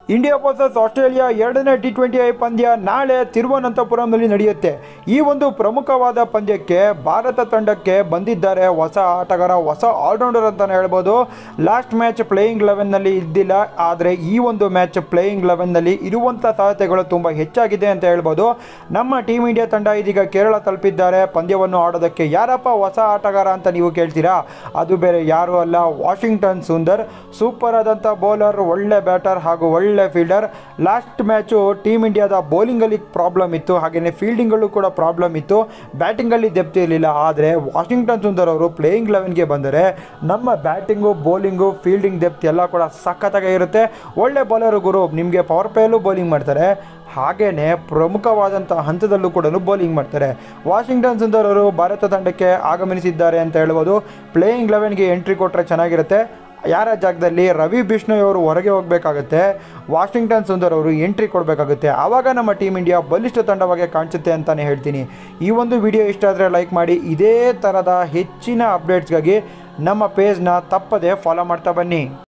India versus Australia ಎರಡನೇ T twenty I ಪಂದ್ಯ ನಾಳೆ ತಿರುವನಂತಪುರಂನಲ್ಲಿ ನಡೆಯುತ್ತೆ ಈ ಒಂದು ಪ್ರಮುಖವಾದ ಪಂದ್ಯಕ್ಕೆ ಭಾರತ ತಂಡಕ್ಕೆ ಬಂದಿದ್ದಾರೆ ಹೊಸ ಆಟಗಾರ ಹೊಸ ಆಲ್ರೌಂಡರ್ ಅಂತಲೇ ಹೇಳ್ಬೋದು ಲಾಸ್ಟ್ ಮ್ಯಾಚ್ ಪ್ಲೇಯಿಂಗ್ ಲೆವೆನ್ನಲ್ಲಿ ಇದ್ದಿಲ್ಲ ಆದರೆ ಈ ಒಂದು ಮ್ಯಾಚ್ ಪ್ಲೇಯಿಂಗ್ ಲೆವೆನ್ನಲ್ಲಿ ಇರುವಂಥ ಸಾಧ್ಯತೆಗಳು ತುಂಬ ಹೆಚ್ಚಾಗಿದೆ ಅಂತ ಹೇಳ್ಬೋದು ನಮ್ಮ ಟೀಮ್ ಇಂಡಿಯಾ ತಂಡ ಇದೀಗ ಕೇರಳ ತಲುಪಿದ್ದಾರೆ ಪಂದ್ಯವನ್ನು ಆಡೋದಕ್ಕೆ ಯಾರಪ್ಪ ಹೊಸ ಆಟಗಾರ ಅಂತ ನೀವು ಕೇಳ್ತೀರಾ ಅದು ಬೇರೆ ಯಾರೂ ಅಲ್ಲ ವಾಷಿಂಗ್ಟನ್ ಸುಂದರ್ ಸೂಪರ್ ಆದಂಥ ಬೌಲರ್ ಒಳ್ಳೆ ಬ್ಯಾಟರ್ ಹಾಗೂ ಒಳ್ಳೆ ಫೀಲ್ಡರ್ ಲಾಸ್ಟ್ ಮ್ಯಾಚು ಟೀಮ್ ಇಂಡಿಯಾದ ಬೌಲಿಂಗಲ್ಲಿ ಪ್ರಾಬ್ಲಮ್ ಇತ್ತು ಹಾಗೆಯೇ ಫೀಲ್ಡಿಂಗಲ್ಲೂ ಕೂಡ ಪ್ರಾಬ್ಲಮ್ ಇತ್ತು ಬ್ಯಾಟಿಂಗಲ್ಲಿ ಡೆಪ್ತ್ ಇರಲಿಲ್ಲ ಆದರೆ ವಾಷಿಂಗ್ಟನ್ ಸುಂದರ್ ಅವರು ಪ್ಲೇಯಿಂಗ್ ಲೆವೆನ್ಗೆ ಬಂದರೆ ನಮ್ಮ ಬ್ಯಾಟಿಂಗು ಬೌಲಿಂಗು ಫೀಲ್ಡಿಂಗ್ ಡೆಪ್ತ್ ಎಲ್ಲ ಕೂಡ ಸಖತ್ತಾಗಿ ಇರುತ್ತೆ ಒಳ್ಳೆ ಬೌಲರ್ ಗುರು ನಿಮಗೆ ಪವರ್ ಪ್ಲೇಯಲ್ಲೂ ಬೌಲಿಂಗ್ ಮಾಡ್ತಾರೆ ಹಾಗೆಯೇ ಪ್ರಮುಖವಾದಂಥ ಹಂತದಲ್ಲೂ ಕೂಡ ಬೌಲಿಂಗ್ ಮಾಡ್ತಾರೆ ವಾಷಿಂಗ್ಟನ್ ಸುಂದರ್ ಅವರು ಭಾರತ ತಂಡಕ್ಕೆ ಆಗಮನಿಸಿದ್ದಾರೆ ಅಂತ ಹೇಳ್ಬೋದು ಪ್ಲೇಯಿಂಗ್ ಲೆವೆನ್ಗೆ ಎಂಟ್ರಿ ಕೊಟ್ಟರೆ ಚೆನ್ನಾಗಿರುತ್ತೆ ಯಾರ ಜಾಗದಲ್ಲಿ ರವಿ ಬಿಷ್ಣೋಯ್ ಅವರು ಹೊರಗೆ ಹೋಗಬೇಕಾಗುತ್ತೆ ವಾಷಿಂಗ್ಟನ್ ಸುಂದರ್ ಅವರು ಎಂಟ್ರಿ ಕೊಡಬೇಕಾಗುತ್ತೆ ಆವಾಗ ನಮ್ಮ ಟೀಮ್ ಇಂಡಿಯಾ ಬಲಿಷ್ಠ ತಂಡವಾಗಿ ಕಾಣಿಸುತ್ತೆ ಅಂತಲೇ ಹೇಳ್ತೀನಿ ಈ ಒಂದು ವಿಡಿಯೋ ಇಷ್ಟ ಆದರೆ ಲೈಕ್ ಮಾಡಿ ಇದೇ ಥರದ ಹೆಚ್ಚಿನ ಅಪ್ಡೇಟ್ಸ್ಗಾಗಿ ನಮ್ಮ ಪೇಜ್ನ ತಪ್ಪದೆ ಫಾಲೋ ಮಾಡ್ತಾ ಬನ್ನಿ